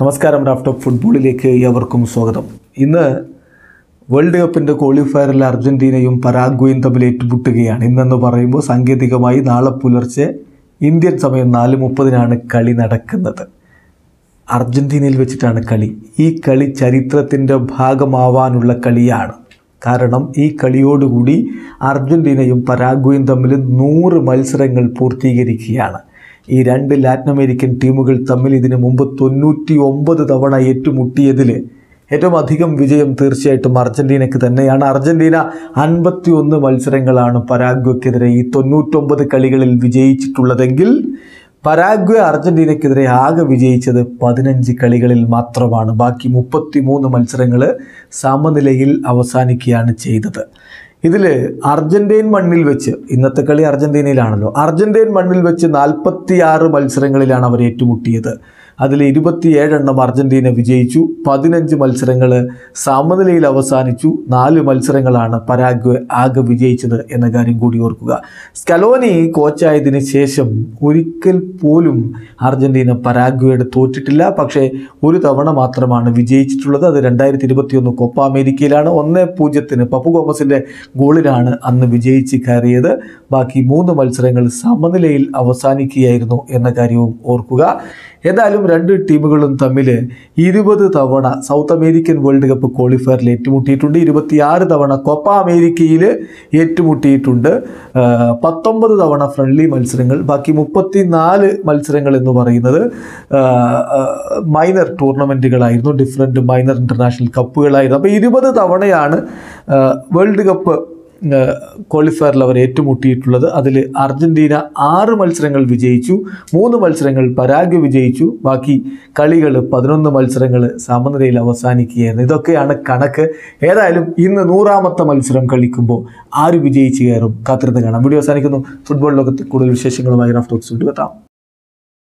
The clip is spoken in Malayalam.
നമസ്കാരം റാഫ്റ്റോപ്പ് ഫുട്ബോളിലേക്ക് ഏവർക്കും സ്വാഗതം ഇന്ന് വേൾഡ് കപ്പിൻ്റെ ക്വാളിഫയറിൽ അർജൻറ്റീനയും പരാഗ്വയും തമ്മിൽ ഏറ്റുമുട്ടുകയാണ് ഇന്നെന്ന് പറയുമ്പോൾ സാങ്കേതികമായി നാളെ പുലർച്ചെ ഇന്ത്യൻ സമയം നാല് മുപ്പതിനാണ് കളി നടക്കുന്നത് അർജൻറ്റീനയിൽ വെച്ചിട്ടാണ് കളി ഈ കളി ചരിത്രത്തിൻ്റെ ഭാഗമാവാനുള്ള കളിയാണ് കാരണം ഈ കളിയോടുകൂടി അർജൻറ്റീനയും പരാഗ്വയും തമ്മിൽ നൂറ് മത്സരങ്ങൾ പൂർത്തീകരിക്കുകയാണ് ഈ രണ്ട് ലാറ്റിൻ അമേരിക്കൻ ടീമുകൾ തമ്മിൽ ഇതിനു മുമ്പ് തൊണ്ണൂറ്റി ഒമ്പത് തവണ ഏറ്റുമുട്ടിയതിൽ ഏറ്റവും അധികം വിജയം തീർച്ചയായിട്ടും അർജൻറ്റീനയ്ക്ക് തന്നെയാണ് അർജൻറ്റീന അൻപത്തി ഒന്ന് മത്സരങ്ങളാണ് പരാഗ്വയ്ക്കെതിരെ ഈ തൊണ്ണൂറ്റൊമ്പത് കളികളിൽ വിജയിച്ചിട്ടുള്ളതെങ്കിൽ പരാഗ്വെ അർജൻറ്റീനയ്ക്കെതിരെ ആകെ വിജയിച്ചത് പതിനഞ്ച് കളികളിൽ മാത്രമാണ് ബാക്കി മുപ്പത്തി മൂന്ന് മത്സരങ്ങൾ സമനിലയിൽ അവസാനിക്കുകയാണ് ചെയ്തത് ഇതിൽ അർജൻറ്റീൻ മണ്ണിൽ വെച്ച് ഇന്നത്തെ കളി അർജൻറ്റീനയിലാണല്ലോ അർജൻറ്റീൻ മണ്ണിൽ വെച്ച് നാൽപ്പത്തി ആറ് മത്സരങ്ങളിലാണ് അവർ ഏറ്റുമുട്ടിയത് അതിൽ ഇരുപത്തിയേഴെണ്ണം അർജൻറ്റീന വിജയിച്ചു പതിനഞ്ച് മത്സരങ്ങൾ സമനിലയിൽ അവസാനിച്ചു നാല് മത്സരങ്ങളാണ് പരാഗ്വെ ആകെ വിജയിച്ചത് എന്ന കാര്യം കൂടി ഓർക്കുക സ്കലോനി കോച്ചായതിനു ശേഷം ഒരിക്കൽ പോലും അർജൻറ്റീന പരാഗ്വയുടെ തോറ്റിട്ടില്ല പക്ഷേ ഒരു തവണ മാത്രമാണ് വിജയിച്ചിട്ടുള്ളത് അത് രണ്ടായിരത്തി ഇരുപത്തിയൊന്ന് കൊപ്പ അമേരിക്കയിലാണ് ഒന്ന് പൂജ്യത്തിന് പപ്പു ഗോമസിൻ്റെ ഗോളിലാണ് അന്ന് വിജയിച്ച് കയറിയത് ബാക്കി മൂന്ന് മത്സരങ്ങൾ സമനിലയിൽ അവസാനിക്കുകയായിരുന്നു എന്ന കാര്യവും ഓർക്കുക ഏതായാലും രണ്ട് ടീമുകളും തമ്മിൽ ഇരുപത് തവണ സൗത്ത് അമേരിക്കൻ വേൾഡ് കപ്പ് ക്വാളിഫയറിൽ ഏറ്റുമുട്ടിയിട്ടുണ്ട് ഇരുപത്തിയാറ് തവണ കൊപ്പ അമേരിക്കയിൽ ഏറ്റുമുട്ടിയിട്ടുണ്ട് ആ, പത്തൊമ്പത് തവണ ഫ്രണ്ട്ലി മത്സരങ്ങൾ ബാക്കി മുപ്പത്തി നാല് മത്സരങ്ങൾ എന്ന് പറയുന്നത് ആ, ആ, മൈനർ ടൂർണമെൻറ്റുകളായിരുന്നു ഡിഫറെൻറ്റ് മൈനർ ഇൻ്റർനാഷണൽ കപ്പുകളായിരുന്നു അപ്പോൾ ഇരുപത് തവണയാണ് ആ, വേൾഡ് കപ്പ് ക്വാളിഫയറിൽ അവർ ഏറ്റുമുട്ടിയിട്ടുള്ളത് അതിൽ അർജൻറ്റീന ആറ് മത്സരങ്ങൾ വിജയിച്ചു മൂന്ന് മത്സരങ്ങൾ പരാഗ്വ വിജയിച്ചു ബാക്കി കളികൾ പതിനൊന്ന് മത്സരങ്ങൾ സമനിലയിൽ അവസാനിക്കുകയായിരുന്നു ഇതൊക്കെയാണ് കണക്ക് ഏതായാലും ഇന്ന് നൂറാമത്തെ മത്സരം കളിക്കുമ്പോൾ ആര് വിജയിച്ച് കയറും കാത്തിരുന്ന് കാണാം വീഡിയോ അവസാനിക്കുന്നു ഫുട്ബോൾ ലോകത്ത് കൂടുതൽ വിശേഷങ്ങളുമായി റഫ് ടോക്സ് വീണ്ടും എത്താം